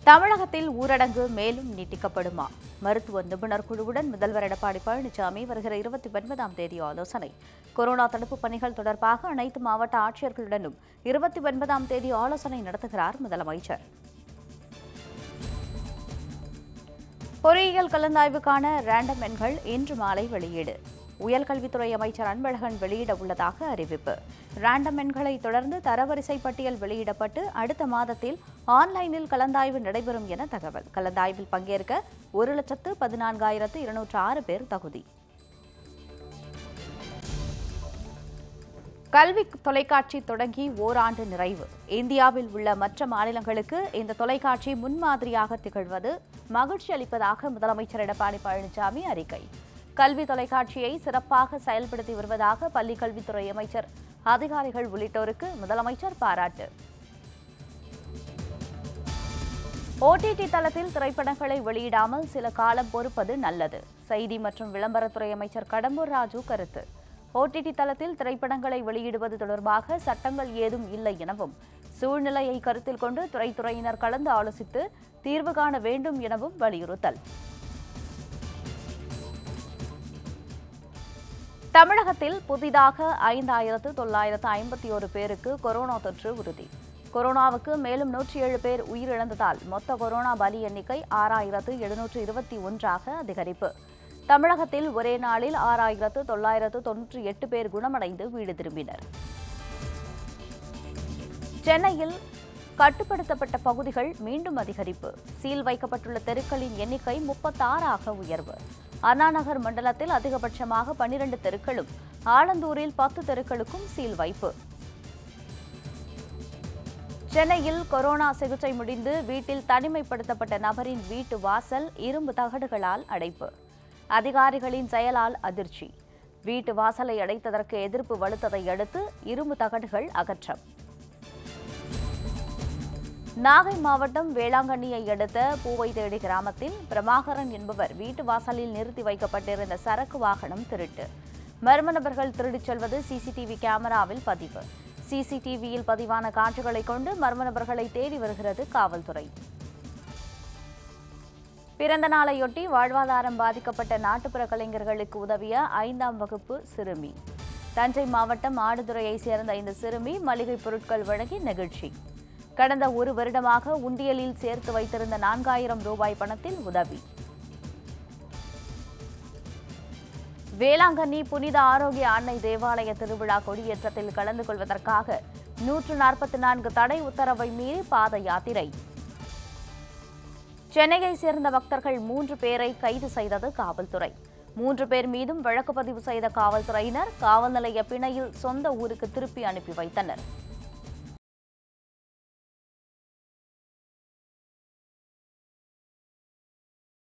தமிழகத்தில் ஊரடங்கு மேலும் நீட்டிக்கப்படுமா மருத்துவ நிபுணர் குழுவுடன் முதல்வர் எடப்பாடி பழனிசாமி வருகிற இருபத்தி ஒன்பதாம் தேதி ஆலோசனை கொரோனா தடுப்பு பணிகள் தொடர்பாக அனைத்து மாவட்ட ஆட்சியர்களுடனும் இருபத்தி ஒன்பதாம் தேதி ஆலோசனை நடத்துகிறார் முதலமைச்சர் பொறியியல் கலந்தாய்வுக்கான ரேண்டம் எண்கள் இன்று மாலை வெளியீடு உயர்கல்வித்துறை அமைச்சர் அன்பழகன் வெளியிட உள்ளதாக அறிவிப்பு ரேண்டம் எண்களை தொடர்ந்து தரவரிசை பட்டியல் வெளியிடப்பட்டு அடுத்த மாதத்தில் ஆன்லைனில் கலந்தாய்வு நடைபெறும் என தகவல் கலந்தாய்வில் பங்கேற்க ஒரு லட்சத்து பதினான்காயிரத்து இருநூற்று ஆறு பேர் தகுதி கல்வி தொலைக்காட்சி தொடங்கி ஓராண்டு நிறைவு இந்தியாவில் உள்ள மற்ற மாநிலங்களுக்கு இந்த தொலைக்காட்சி முன்மாதிரியாக திகழ்வது மகிழ்ச்சி அளிப்பதாக முதலமைச்சர் எடப்பாடி பழனிசாமி அறிக்கை கல்வி தொலைக்காட்சியை சிறப்பாக செயல்படுத்தி வருவதாக பள்ளிக் கல்வித்துறை அமைச்சர் அதிகாரிகள் உள்ளிட்டோருக்கு முதலமைச்சர் பாராட்டு ஓடிடி தளத்தில் திரைப்படங்களை வெளியிடாமல் சில காலம் பொறுப்பது நல்லது செய்தி மற்றும் விளம்பரத்துறை அமைச்சர் கடம்பூர் ராஜு கருத்து ஓடிடி தளத்தில் திரைப்படங்களை வெளியிடுவது தொடர்பாக சட்டங்கள் ஏதும் இல்லை எனவும் சூழ்நிலையை கருத்தில் கொண்டு துறைத்துறையினர் கலந்து ஆலோசித்து தீர்வு காண வேண்டும் எனவும் வலியுறுத்தல் தமிழகத்தில் புதிதாக ஐந்தாயிரத்து தொள்ளாயிரத்து ஐம்பத்தி ஒரு பேருக்கு கொரோனா தொற்று உறுதி கொரோனாவுக்கு மேலும் நூற்றி ஏழு பேர் உயிரிழந்ததால் மொத்த கொரோனா பலி எண்ணிக்கை ஆறாயிரத்து எழுநூற்று இருபத்தி ஒன்றாக அதிகரிப்பு தமிழகத்தில் ஒரே நாளில் ஆறாயிரத்து தொள்ளாயிரத்து தொன்னூற்றி எட்டு பேர் குணமடைந்து வீடு திரும்பினர் சென்னையில் கட்டுப்படுத்தப்பட்ட பகுதிகள் மீண்டும் அதிகரிப்பு சீல் வைக்கப்பட்டுள்ள தெருக்களின் எண்ணிக்கை முப்பத்தாறாக உயர்வு அண்ணாநகர் மண்டலத்தில் அதிகபட்சமாக பன்னிரண்டு தெருக்களும் ஆலந்தூரில் பத்து தெருக்களுக்கும் சீல் வைப்பு சென்னையில் கொரோனா சிகிச்சை முடிந்து வீட்டில் தனிமைப்படுத்தப்பட்ட நபரின் வீட்டு வாசல் இரும்பு தகடுகளால் அடைப்பு அதிகாரிகளின் செயலால் அதிர்ச்சி வீட்டு வாசலை அடைத்ததற்கு எதிர்ப்பு வலுத்ததை அடுத்து இரும்பு தகடுகள் அகற்றம் நாகை மாவட்டம் வேளாங்கண்ணியை அடுத்த பூவை தேடி கிராமத்தில் பிரபாகரன் என்பவர் வீட்டு வாசலில் நிறுத்தி வைக்கப்பட்டிருந்த சரக்கு வாகனம் திருட்டு மர்ம நபர்கள் திருடிச் செல்வது சிசிடிவி கேமராவில் பதிவு சிசிடிவியில் பதிவான காட்சிகளை கொண்டு மர்ம நபர்களை தேடி வருகிறது காவல்துறை பிறந்த நாளையொட்டி வாழ்வாதாரம் பாதிக்கப்பட்ட நாட்டுப்புற கலைஞர்களுக்கு உதவிய ஐந்தாம் வகுப்பு சிறுமி தஞ்சை மாவட்டம் ஆடுதுறையை சேர்ந்த இந்த சிறுமி மளிகை பொருட்கள் வழங்கி நெகிழ்ச்சி கடந்த ஒரு வருடமாக உண்டியலில் சேர்த்து வைத்திருந்த நான்காயிரம் ரூபாய் பணத்தில் உதவி வேளாங்கண்ணி புனித ஆரோக்கிய அன்னை தேவாலய திருவிழா கொடியேற்றத்தில் கலந்து கொள்வதற்காக நூற்று நாற்பத்தி நான்கு தடை உத்தரவை மீறி பாத யாத்திரை சென்னையை சேர்ந்த பக்தர்கள் மூன்று பேரை கைது செய்தது காவல்துறை மூன்று பேர் மீதும் வழக்கு பதிவு செய்த காவல்துறையினர் காவல் நிலைய பிணையில் சொந்த ஊருக்கு திருப்பி அனுப்பி வைத்தனர்